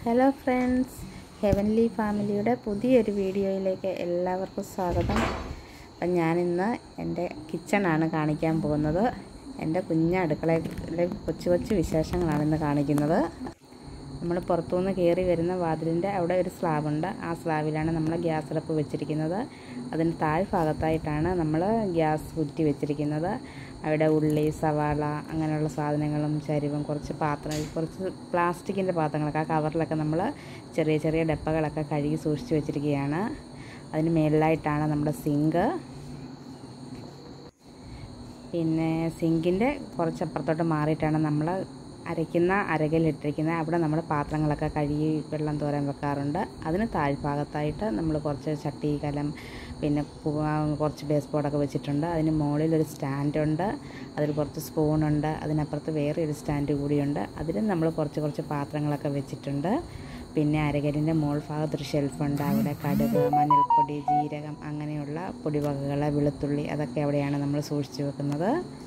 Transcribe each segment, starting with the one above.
hello friends heavenly ഫാമിലിയുടെ പുതിയൊരു വീഡിയോയിലേക്ക് എല്ലാവർക്കും സ്വാഗതം അപ്പം ഞാനിന്ന് എൻ്റെ കിച്ചണാണ് കാണിക്കാൻ പോകുന്നത് എൻ്റെ കുഞ്ഞ അടുക്കളയിലെ കൊച്ചു കൊച്ചു വിശേഷങ്ങളാണ് ഇന്ന് കാണിക്കുന്നത് നമ്മൾ പുറത്തുനിന്ന് കയറി വരുന്ന വാതിലിൻ്റെ അവിടെ ഒരു സ്ലാബുണ്ട് ആ സ്ലാബിലാണ് നമ്മൾ ഗ്യാസ് അടുപ്പ് വെച്ചിരിക്കുന്നത് അതിന് താഴ്ഭാഗത്തായിട്ടാണ് നമ്മൾ ഗ്യാസ് കുറ്റി വെച്ചിരിക്കുന്നത് അവിടെ ഉള്ളി സവാള അങ്ങനെയുള്ള സാധനങ്ങളും ചരിവും കുറച്ച് പാത്രം കുറച്ച് പ്ലാസ്റ്റിക്കിൻ്റെ പാത്രങ്ങളൊക്കെ ആ കവറിലൊക്കെ നമ്മൾ ചെറിയ ചെറിയ ഡപ്പകളൊക്കെ കഴുകി സൂക്ഷിച്ച് വെച്ചിരിക്കുകയാണ് അതിന് മേളിലായിട്ടാണ് നമ്മുടെ സിങ്ക് പിന്നെ സിങ്കിൻ്റെ കുറച്ചപ്പുറത്തോട്ട് മാറിയിട്ടാണ് നമ്മൾ അരയ്ക്കുന്ന അരകലിട്ടിരിക്കുന്നത് അവിടെ നമ്മൾ പാത്രങ്ങളൊക്കെ കഴുകി വെള്ളം തോരാൻ വെക്കാറുണ്ട് അതിന് താഴ്ഭാഗത്തായിട്ട് നമ്മൾ കുറച്ച് ചട്ടി കലം പിന്നെ കുറച്ച് ബേസ് ബോർഡൊക്കെ വെച്ചിട്ടുണ്ട് അതിന് മുകളിൽ ഒരു സ്റ്റാൻഡുണ്ട് അതിൽ കുറച്ച് സ്പൂണുണ്ട് അതിനപ്പുറത്ത് വേറെ ഒരു സ്റ്റാൻഡ് കൂടിയുണ്ട് അതിലും നമ്മൾ കുറച്ച് കുറച്ച് പാത്രങ്ങളൊക്കെ വെച്ചിട്ടുണ്ട് പിന്നെ അരകലിൻ്റെ മോൾ ഭാഗത്തൊരു ഷെൽഫുണ്ട് അവിടെ കടുക് മഞ്ഞൾപ്പൊടി ജീരകം അങ്ങനെയുള്ള പൊടിവകകൾ വെളുത്തുള്ളി അതൊക്കെ അവിടെയാണ് നമ്മൾ സൂക്ഷിച്ചു വെക്കുന്നത്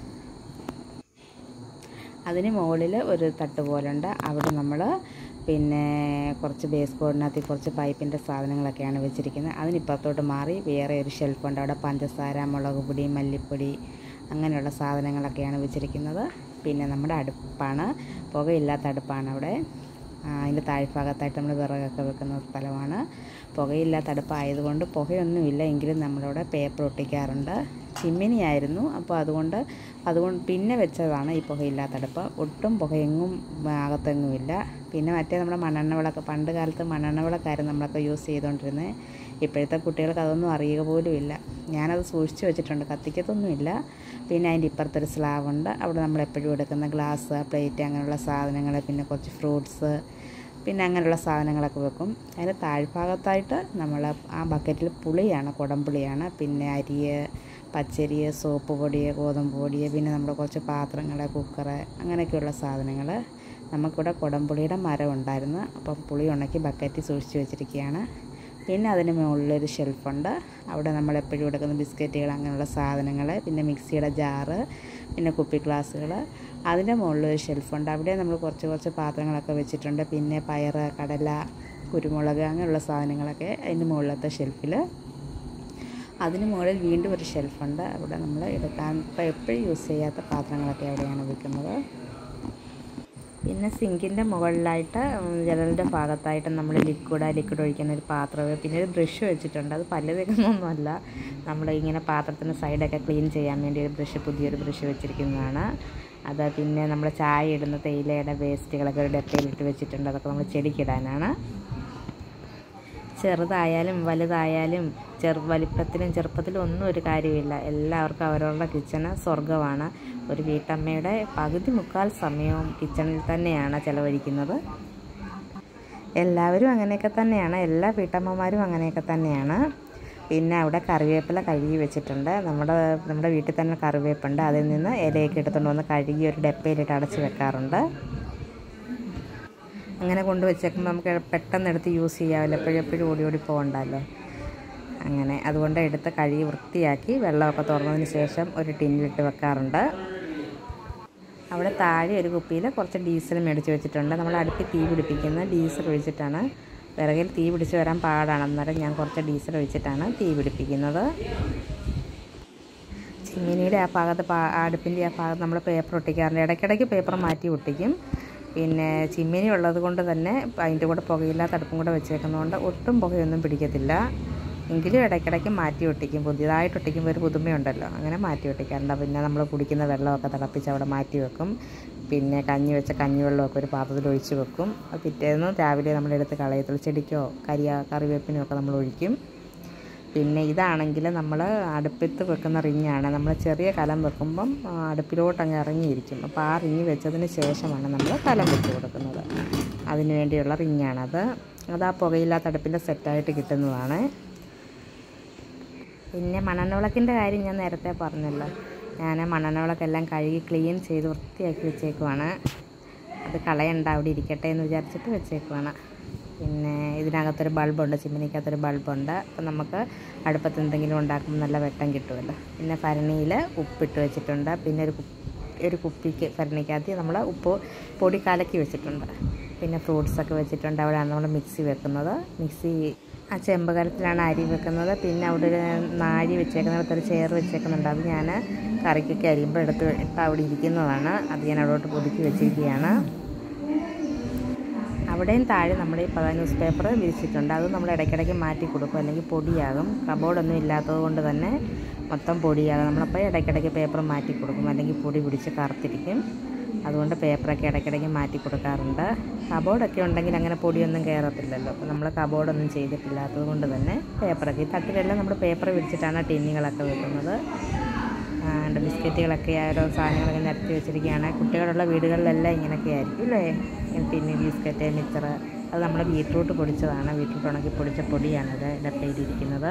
അതിന് മുകളിൽ ഒരു തട്ട് പോലുണ്ട് അവിടെ നമ്മൾ പിന്നെ കുറച്ച് ബേസ് ബോർഡിനകത്ത് കുറച്ച് പൈപ്പിൻ്റെ സാധനങ്ങളൊക്കെയാണ് വെച്ചിരിക്കുന്നത് അതിനിപ്പുറത്തോട്ട് മാറി വേറെ ഒരു ഷെൽഫുണ്ട് അവിടെ പഞ്ചസാര മുളക് പൊടി മല്ലിപ്പൊടി അങ്ങനെയുള്ള സാധനങ്ങളൊക്കെയാണ് വെച്ചിരിക്കുന്നത് പിന്നെ നമ്മുടെ അടുപ്പാണ് പുകയില്ലാത്ത അടുപ്പാണ് അവിടെ അതിൻ്റെ താഴ്ഭാഗത്തായിട്ട് നമ്മൾ വിറകൊക്കെ വെക്കുന്ന സ്ഥലമാണ് പുകയില്ലാത്ത അടുപ്പായതുകൊണ്ട് പുകയൊന്നുമില്ല എങ്കിലും നമ്മളവിടെ പേപ്പർ ഒട്ടിക്കാറുണ്ട് ചിമ്മിനി ആയിരുന്നു അപ്പോൾ അതുകൊണ്ട് അതുകൊണ്ട് പിന്നെ വെച്ചതാണ് ഈ പുകയില്ലാത്ത അടുപ്പ് ഒട്ടും പുകയെങ്ങും അകത്തെങ്ങുമില്ല പിന്നെ മറ്റേ നമ്മുടെ മണ്ണെണ്ണ വിളക്ക് പണ്ട് കാലത്ത് മണ്ണെണ്ണ വിളക്കായിരുന്നു നമ്മളൊക്കെ യൂസ് ചെയ്തുകൊണ്ടിരുന്നത് ഇപ്പോഴത്തെ കുട്ടികൾക്ക് അതൊന്നും അറിയുക പോലും ഇല്ല ഞാനത് സൂക്ഷിച്ച് വെച്ചിട്ടുണ്ട് കത്തിക്കത്തൊന്നുമില്ല പിന്നെ അതിൻ്റെ ഇപ്പുറത്തൊരു സ്ലാബുണ്ട് അവിടെ നമ്മൾ എപ്പോഴും എടുക്കുന്ന ഗ്ലാസ് പ്ലേറ്റ് അങ്ങനെയുള്ള സാധനങ്ങൾ പിന്നെ കുറച്ച് ഫ്രൂട്ട്സ് പിന്നെ അങ്ങനെയുള്ള സാധനങ്ങളൊക്കെ വെക്കും അതിന് താഴ്ഭാഗത്തായിട്ട് നമ്മൾ ആ ബക്കറ്റിൽ പുളിയാണ് കുടംപുളിയാണ് പിന്നെ അരിയ് പച്ചരി സോപ്പ് പൊടി ഗോതമ്പ് പൊടി പിന്നെ നമ്മുടെ കുറച്ച് പാത്രങ്ങൾ കുക്കറ് അങ്ങനെയൊക്കെയുള്ള സാധനങ്ങൾ നമുക്കിവിടെ കുടംപുളിയുടെ മരം ഉണ്ടായിരുന്നു അപ്പം പുളി ഉണക്കി ബക്കറ്റിൽ സൂക്ഷിച്ച് വെച്ചിരിക്കുകയാണ് പിന്നെ അതിന് മുകളിലൊരു ഷെൽഫുണ്ട് അവിടെ നമ്മൾ എപ്പോഴും എടുക്കുന്ന ബിസ്ക്കറ്റുകൾ അങ്ങനെയുള്ള സാധനങ്ങൾ പിന്നെ മിക്സിയുടെ ജാറ് പിന്നെ കുപ്പി ഗ്ലാസ്സുകൾ അതിൻ്റെ മുകളിലൊരു ഷെൽഫുണ്ട് അവിടെ നമ്മൾ കുറച്ച് കുറച്ച് പാത്രങ്ങളൊക്കെ വെച്ചിട്ടുണ്ട് പിന്നെ പയർ കടല കുരുമുളക് അങ്ങനെയുള്ള സാധനങ്ങളൊക്കെ അതിൻ്റെ മുകളിലത്തെ ഷെൽഫിൽ അതിന് മുകളിൽ വീണ്ടും ഒരു ഷെൽഫുണ്ട് അവിടെ നമ്മൾ എടുക്കാൻ ഇപ്പോൾ എപ്പോഴും യൂസ് ചെയ്യാത്ത പാത്രങ്ങളൊക്കെ അവിടെയാണ് വെക്കുന്നത് പിന്നെ സിങ്കിൻ്റെ മുകളിലായിട്ട് ജനലിൻ്റെ ഭാഗത്തായിട്ട് നമ്മൾ ലിക്വിഡ് ലിക്വിഡ് ഒഴിക്കുന്ന ഒരു പാത്രം പിന്നെ ഒരു ബ്രഷ് വെച്ചിട്ടുണ്ട് അത് പല്ല് തേക്കുന്നൊന്നുമല്ല നമ്മൾ ഇങ്ങനെ പാത്രത്തിന് സൈഡൊക്കെ ക്ലീൻ ചെയ്യാൻ വേണ്ടി ഒരു ബ്രഷ് പുതിയൊരു ബ്രഷ് വെച്ചിരിക്കുന്നതാണ് അത് പിന്നെ നമ്മൾ ചായ ഇടുന്ന തേയിലയുടെ വേസ്റ്റുകളൊക്കെ ഒരു ഡപ്പയിലിട്ട് വെച്ചിട്ടുണ്ട് അതൊക്കെ നമ്മൾ ചെടിക്കിടാനാണ് ചെറുതായാലും വലുതായാലും ചെറു വലിപ്പത്തിലും ചെറുപ്പത്തിലും ഒന്നും ഒരു കാര്യമില്ല എല്ലാവർക്കും അവരവരുടെ കിച്ചണ് സ്വർഗമാണ് ഒരു വീട്ടമ്മയുടെ പകുതി മുക്കാൽ സമയവും കിച്ചണിൽ തന്നെയാണ് ചിലവഴിക്കുന്നത് എല്ലാവരും അങ്ങനെയൊക്കെ തന്നെയാണ് എല്ലാ വീട്ടമ്മമാരും അങ്ങനെയൊക്കെ തന്നെയാണ് പിന്നെ അവിടെ കറിവേപ്പില കഴുകി വെച്ചിട്ടുണ്ട് നമ്മുടെ നമ്മുടെ വീട്ടിൽ തന്നെ കറിവേപ്പുണ്ട് അതിൽ നിന്ന് ഇലയൊക്കെ എടുത്തുകൊണ്ട് വന്ന് കഴുകി ഒരു ഡപ്പയിലിട്ട് അടച്ച് വെക്കാറുണ്ട് അങ്ങനെ കൊണ്ട് വെച്ചേക്കുമ്പോൾ നമുക്ക് പെട്ടെന്ന് എടുത്ത് യൂസ് ചെയ്യാമല്ലോ എപ്പോഴും എപ്പോഴും ഓടി ഓടി പോകണ്ടല്ലോ അങ്ങനെ അതുകൊണ്ട് എടുത്ത് കഴുകി വൃത്തിയാക്കി വെള്ളമൊക്കെ തുറന്നതിന് ശേഷം ഒരു ടിന്നിലിട്ട് വെക്കാറുണ്ട് അവിടെ താഴെ ഒരു കുപ്പിയിൽ കുറച്ച് ഡീസൽ മേടിച്ച് വെച്ചിട്ടുണ്ട് നമ്മൾ അടുപ്പിൽ തീ പിടിപ്പിക്കുന്ന ഡീസൽ ഒഴിച്ചിട്ടാണ് വിറകിൽ തീ പിടിച്ച് വരാൻ പാടാണ് അന്നേരം ഞാൻ കുറച്ച് ഡീസൽ ഒഴിച്ചിട്ടാണ് തീ പിടിപ്പിക്കുന്നത് ചിമ്മിനിയുടെ ആ ഭാഗത്ത് അടുപ്പിൻ്റെ ആ ഭാഗത്ത് നമ്മൾ പേപ്പർ ഒട്ടിക്കാറുണ്ട് ഇടയ്ക്കിടയ്ക്ക് പേപ്പർ മാറ്റി ഒട്ടിക്കും പിന്നെ ചിമ്മിനി ഉള്ളത് കൊണ്ട് തന്നെ അതിൻ്റെ കൂടെ പുകയില്ലാത്ത അടുപ്പും കൂടെ വെച്ചേക്കുന്നതുകൊണ്ട് ഒട്ടും പുകയൊന്നും പിടിക്കത്തില്ല എങ്കിലും ഇടയ്ക്കിടയ്ക്ക് മാറ്റി ഒട്ടിക്കും പുതിയതായിട്ട് ഒട്ടിക്കുമ്പോൾ ഒരു പുതുമയുണ്ടല്ലോ അങ്ങനെ മാറ്റി ഒട്ടിക്കാറുണ്ട് പിന്നെ നമ്മൾ കുടിക്കുന്ന വെള്ളമൊക്കെ തിളപ്പിച്ച് അവിടെ മാറ്റി വെക്കും പിന്നെ കഞ്ഞി വെച്ച കഞ്ഞിവെള്ളമൊക്കെ ഒരു പാത്രത്തിൽ ഒഴിച്ച് വെക്കും അത് പിറ്റേന്ന് രാവിലെ നമ്മളെടുത്ത് കളയത്തുള്ളൂ ചെടിക്കോ കരിയ കറിവേപ്പിനോ ഒക്കെ നമ്മൾ ഒഴിക്കും പിന്നെ ഇതാണെങ്കിൽ നമ്മൾ അടുപ്പത്ത് വെക്കുന്ന റിങ്ങാണ് നമ്മൾ ചെറിയ കലം വെക്കുമ്പം അടുപ്പിലോട്ട് അങ്ങ് ഇറങ്ങിയിരിക്കും അപ്പോൾ ആ റിങ് വെച്ചതിന് ശേഷമാണ് നമ്മൾ കലം വെച്ച് കൊടുക്കുന്നത് അതിന് വേണ്ടിയുള്ള റിങ്ങാണത് അത് ആ പുകയില്ലാത്ത അടുപ്പിൻ്റെ സെറ്റായിട്ട് കിട്ടുന്നതാണ് പിന്നെ മണ്ണെണ്ണ വിളക്കിൻ്റെ കാര്യം ഞാൻ നേരത്തെ പറഞ്ഞല്ലോ ഞാൻ മണ്ണെണ്ണ വിളക്കെല്ലാം കഴുകി ക്ലീൻ ചെയ്ത് വൃത്തിയാക്കി വെച്ചേക്കുവാണ് അത് കളയണ്ട അവിടെ ഇരിക്കട്ടെ എന്ന് വിചാരിച്ചിട്ട് വെച്ചേക്കുവാണ് പിന്നെ ഇതിനകത്തൊരു ബൾബുണ്ട് ചിമ്മിനിക്കകത്തൊരു ബൾബുണ്ട് അപ്പം നമുക്ക് അടുപ്പത്ത് എന്തെങ്കിലും ഉണ്ടാക്കുമ്പോൾ നല്ല വെട്ടം കിട്ടുമല്ലോ പിന്നെ ഭരണിയിൽ ഉപ്പിട്ട് വെച്ചിട്ടുണ്ട് പിന്നെ ഒരു ഒരു കുപ്പിക്ക് ഭരണിക്കകത്ത് നമ്മൾ ഉപ്പ് പൊടി കലക്കി വെച്ചിട്ടുണ്ട് പിന്നെ ഫ്രൂട്ട്സൊക്കെ വെച്ചിട്ടുണ്ട് അവിടെയാണ് നമ്മൾ മിക്സി വെക്കുന്നത് മിക്സി ആ ചെമ്പ് കലത്തിലാണ് അരി വെക്കുന്നത് പിന്നെ അവിടെ ഒരു നാഴി വെച്ചേക്കുന്നിടത്ത് ഒരു ചെയർ വെച്ചേക്കുന്നുണ്ട് അത് ഞാൻ കറിക്കൊക്കെ അരിയുമ്പോൾ എടുത്ത് ഇപ്പം അവിടെ ഇരിക്കുന്നതാണ് അത് ഞാൻ അവിടോട്ട് പുതുക്കി വെച്ചിരിക്കുകയാണ് അവിടെയും താഴെ നമ്മുടെ ഈ പതാ ന്യൂസ് പേപ്പർ വിരിച്ചിട്ടുണ്ട് അത് നമ്മൾ ഇടയ്ക്കിടയ്ക്ക് മാറ്റി കൊടുക്കും അല്ലെങ്കിൽ പൊടിയാകും കബോർഡൊന്നും ഇല്ലാത്തത് കൊണ്ട് തന്നെ മൊത്തം പൊടിയാകും നമ്മളപ്പോൾ ഇടയ്ക്കിടയ്ക്ക് പേപ്പർ മാറ്റി കൊടുക്കും അല്ലെങ്കിൽ പൊടി പിടിച്ച് കറുത്തിരിക്കും അതുകൊണ്ട് പേപ്പറൊക്കെ ഇടയ്ക്കിടയ്ക്ക് മാറ്റി കൊടുക്കാറുണ്ട് കബോർഡൊക്കെ ഉണ്ടെങ്കിൽ അങ്ങനെ പൊടിയൊന്നും കയറത്തില്ലല്ലോ അപ്പോൾ നമ്മൾ കബോർഡൊന്നും ചെയ്തിട്ടില്ലാത്തത് കൊണ്ട് തന്നെ പേപ്പറൊക്കെ ഈ തട്ടിലെല്ലാം നമ്മൾ പേപ്പർ വിരിച്ചിട്ടാണ് ടിന്നുകളൊക്കെ വെക്കുന്നത് ആണ്ട് ബിസ്ക്കറ്റുകളൊക്കെ ഓരോ സാധനങ്ങളൊക്കെ നിരത്തി വെച്ചിരിക്കുകയാണ് കുട്ടികളുള്ള വീടുകളിലെല്ലാം ഇങ്ങനെയൊക്കെ ആയിരിക്കും അല്ലേ പിന്നെ ബിസ്ക്കറ്റ് മിച്ചർ അത് നമ്മൾ ബീട്രൂട്ട് പൊടിച്ചതാണ് ബീട്രൂട്ട് ഉണക്കി പൊടിച്ച പൊടിയാണിത് ഡപ്പയിലിരിക്കുന്നത്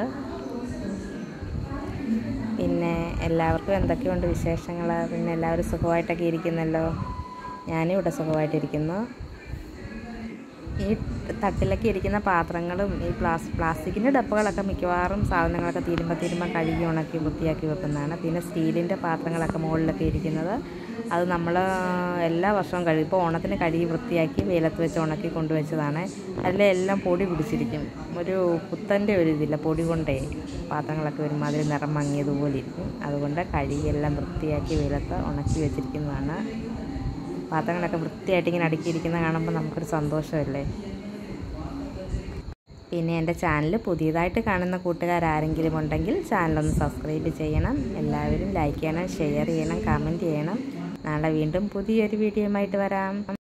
പിന്നെ എല്ലാവർക്കും എന്തൊക്കെയുണ്ട് വിശേഷങ്ങൾ പിന്നെ എല്ലാവരും സുഖമായിട്ടൊക്കെ ഇരിക്കുന്നല്ലോ ഞാനും ഇവിടെ സുഖമായിട്ടിരിക്കുന്നു ഈ തട്ടിലൊക്കെ ഇരിക്കുന്ന പാത്രങ്ങളും ഈ പ്ലാസ് പ്ലാസ്റ്റിക്കിൻ്റെ ഡപ്പകളൊക്കെ മിക്കവാറും സാധനങ്ങളൊക്കെ തീരുമ്പോൾ തീരുമ്പോൾ കഴുകി ഉണക്കി വൃത്തിയാക്കി വെക്കുന്നതാണ് പിന്നെ സ്റ്റീലിൻ്റെ പാത്രങ്ങളൊക്കെ മുകളിലൊക്കെ ഇരിക്കുന്നത് അത് നമ്മൾ എല്ലാ വർഷവും കഴുകി ഇപ്പോൾ ഓണത്തിന് കഴുകി വൃത്തിയാക്കി വെയിലത്ത് വെച്ച് ഉണക്കി കൊണ്ടുവച്ചതാണ് അതിലെല്ലാം പൊടി പിടിച്ചിരിക്കും ഒരു പുത്തൻ്റെ ഒരു ഇതില്ല പൊടി കൊണ്ടേ പാത്രങ്ങളൊക്കെ ഒരുമാതിരി നിറം മങ്ങിയതുപോലെ ഇരിക്കും അതുകൊണ്ട് കഴുകി എല്ലാം വൃത്തിയാക്കി വെയിലത്ത് ഉണക്കി വെച്ചിരിക്കുന്നതാണ് പാത്രങ്ങളൊക്കെ വൃത്തിയായിട്ട് ഇങ്ങനെ അടുക്കിയിരിക്കുന്ന കാണുമ്പോൾ നമുക്കൊരു സന്തോഷമല്ലേ പിന്നെ എൻ്റെ ചാനൽ പുതിയതായിട്ട് കാണുന്ന കൂട്ടുകാരാരെങ്കിലും ഉണ്ടെങ്കിൽ ചാനലൊന്ന് സബ്സ്ക്രൈബ് ചെയ്യണം എല്ലാവരും ലൈക്ക് ചെയ്യണം ഷെയർ ചെയ്യണം കമൻറ്റ് ചെയ്യണം നാളെ വീണ്ടും പുതിയൊരു വീഡിയോയുമായിട്ട് വരാം